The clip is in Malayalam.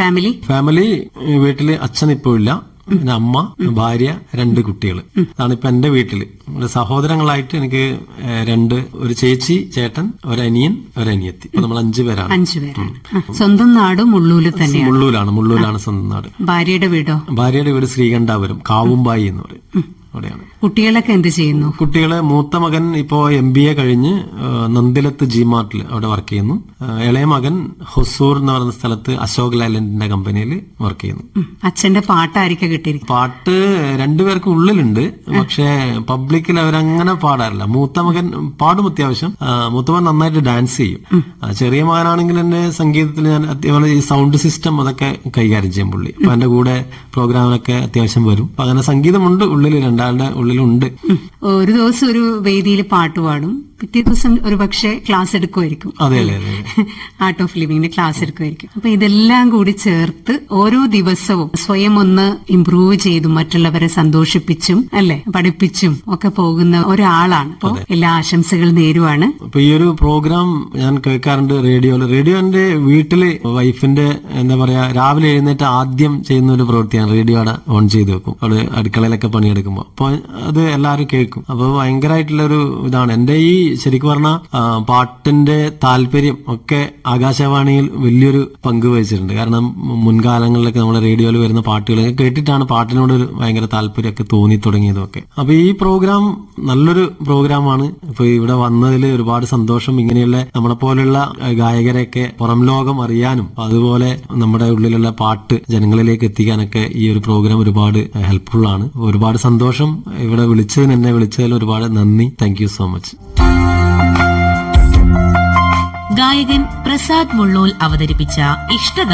ഫാമിലി ഫാമിലി ഏഹ്, വീട്ടില് അച്ഛൻ ഇപ്പോ ഇല്ല പിന്നെ അമ്മ ഭാര്യ രണ്ട് കുട്ടികൾ അതാണ് ഇപ്പൊ എന്റെ വീട്ടില് ഇവിടെ സഹോദരങ്ങളായിട്ട് എനിക്ക് ഏഹ്, രണ്ട് ഒരു ചേച്ചി ചേട്ടൻ ഒരനിയൻ ഒരനിയത്തി ഇപ്പൊ നമ്മൾ അഞ്ചു പേരാണ് അഞ്ചു പേരാണ് ആ, സ്വന്തം നാടും ഉള്ളൂല് തന്നെയാണ് മുള്ളൂരാണ് മുള്ളൂരാണ് സ്വന്തം നാട് ഭാര്യയുടെ വീടോ ഭാര്യയുടെ വീട് ശ്രീകണ്ഠാപുരം കാവുമ്പായി എന്ന് പറയും അവിടെയാണ് കുട്ടികളൊക്കെ എന്ത് ചെയ്യുന്നു കുട്ടികളെ മൂത്ത മകൻ ഇപ്പോ എം ബി എ കഴിഞ്ഞ് ആ, നന്ദിലത്ത് ജി മാർട്ടിൽ അവിടെ വർക്ക് ചെയ്യുന്നു ആ, ഇളയ മകൻ ഹൊസൂർ എന്ന് പറയുന്ന സ്ഥലത്ത് അശോക് ലാലൻഡിന്റെ കമ്പനിയിൽ വർക്ക് ചെയ്യുന്നു ഉം. അച്ഛന്റെ പാട്ടായിരിക്കും കിട്ടിയിരിക്കും പാട്ട് രണ്ടുപേർക്കും ഉള്ളിലുണ്ട് പക്ഷേ പബ്ലിക്കിൽ അവരങ്ങനെ പാടാറില്ല മൂത്ത മകൻ പാടും അത്യാവശ്യം ആ, മൂത്ത മകൻ നന്നായിട്ട് ഡാൻസ് ചെയ്യും ആ, ചെറിയ മകനാണെങ്കിൽ എന്റെ സംഗീതത്തിൽ ഞാൻ അതേപോലെ ഈ സൗണ്ട് സിസ്റ്റം അതൊക്കെ കൈകാര്യം ചെയ്യും പുള്ളി അപ്പൊ എന്റെ കൂടെ പ്രോഗ്രാമിലൊക്കെ അത്യാവശ്യം വരും അപ്പൊ അങ്ങനെ സംഗീതമുണ്ട് ഉള്ളിൽ രണ്ടാളുടെ ഉള്ളിലുണ്ട് ഒരു ദിവസം ഒരു വേദിയിൽ പാട്ട് പാടും പിറ്റേ ദിവസം ഒരു പക്ഷേ ക്ലാസ് എടുക്കുമായിരിക്കും അതെ അതെ അതെ ആർട്ട് ഓഫ് ലിവിങ്ങിന്റെ ക്ലാസ് എടുക്കുമായിരിക്കും അപ്പൊ ഇതെല്ലാം കൂടി ചേർത്ത് ഓരോ ദിവസവും സ്വയം ഒന്ന് ഇംപ്രൂവ് ചെയ്തും മറ്റുള്ളവരെ സന്തോഷിപ്പിച്ചും അല്ലെ പഠിപ്പിച്ചും ഒക്കെ പോകുന്ന ഒരാളാണ് അപ്പൊ എല്ലാ ആശംസകളും നേരുവാണ് അപ്പൊ ഈ ഒരു പ്രോഗ്രാം ഞാൻ കേൾക്കാറുണ്ട് റേഡിയോയിൽ റേഡിയോ എന്റെ വീട്ടില് വൈഫിന്റെ എന്താ പറയാ രാവിലെ എഴുന്നേറ്റ് ആദ്യം ചെയ്യുന്ന ഒരു പ്രവൃത്തിയാണ് റേഡിയോ അവിടെ ഓൺ ചെയ്ത് വെക്കും അവള് അടുക്കളയിലൊക്കെ പണിയെടുക്കുമ്പോൾ അപ്പൊ അത് എല്ലാവരും കേൾക്കും അപ്പൊ ഭയങ്കരമായിട്ടുള്ള ഒരു ഇതാണ് എന്റെ ഈ ശരിക്കും പറഞ്ഞ പാട്ടിന്റെ താല്പര്യം ഒക്കെ ആകാശവാണിയിൽ വലിയൊരു പങ്ക് വഹിച്ചിട്ടുണ്ട് കാരണം മുൻകാലങ്ങളിലൊക്കെ നമ്മുടെ റേഡിയോയിൽ വരുന്ന പാട്ടുകൾ കേട്ടിട്ടാണ് പാട്ടിനോട് ഒരു ഭയങ്കര താല്പര്യമൊക്കെ തോന്നി തുടങ്ങിയതൊക്കെ അപ്പൊ ഈ പ്രോഗ്രാം നല്ലൊരു പ്രോഗ്രാമാണ് ഇപ്പൊ ഇവിടെ വന്നതിൽ ഒരുപാട് സന്തോഷം ഇങ്ങനെയുള്ള നമ്മളെ പോലുള്ള ഏഹ്, ഗായകരെയൊക്കെ പുറം ലോകം അറിയാനും അതുപോലെ നമ്മുടെ ഉള്ളിലുള്ള പാട്ട് ജനങ്ങളിലേക്ക് എത്തിക്കാനൊക്കെ ഈ ഒരു പ്രോഗ്രാം ഒരുപാട് ഹെൽപ്ഫുൾ ആണ് ഒരുപാട് സന്തോഷം ഇവിടെ വിളിച്ചതിന് എന്നെ വിളിച്ചതിൽ ഒരുപാട് നന്ദി താങ്ക് യു സോ മച്ച് ഗായകൻ പ്രസാദ് മുള്ളൂൽ അവതരിപ്പിച്ച ഇഷ്ടഗാനം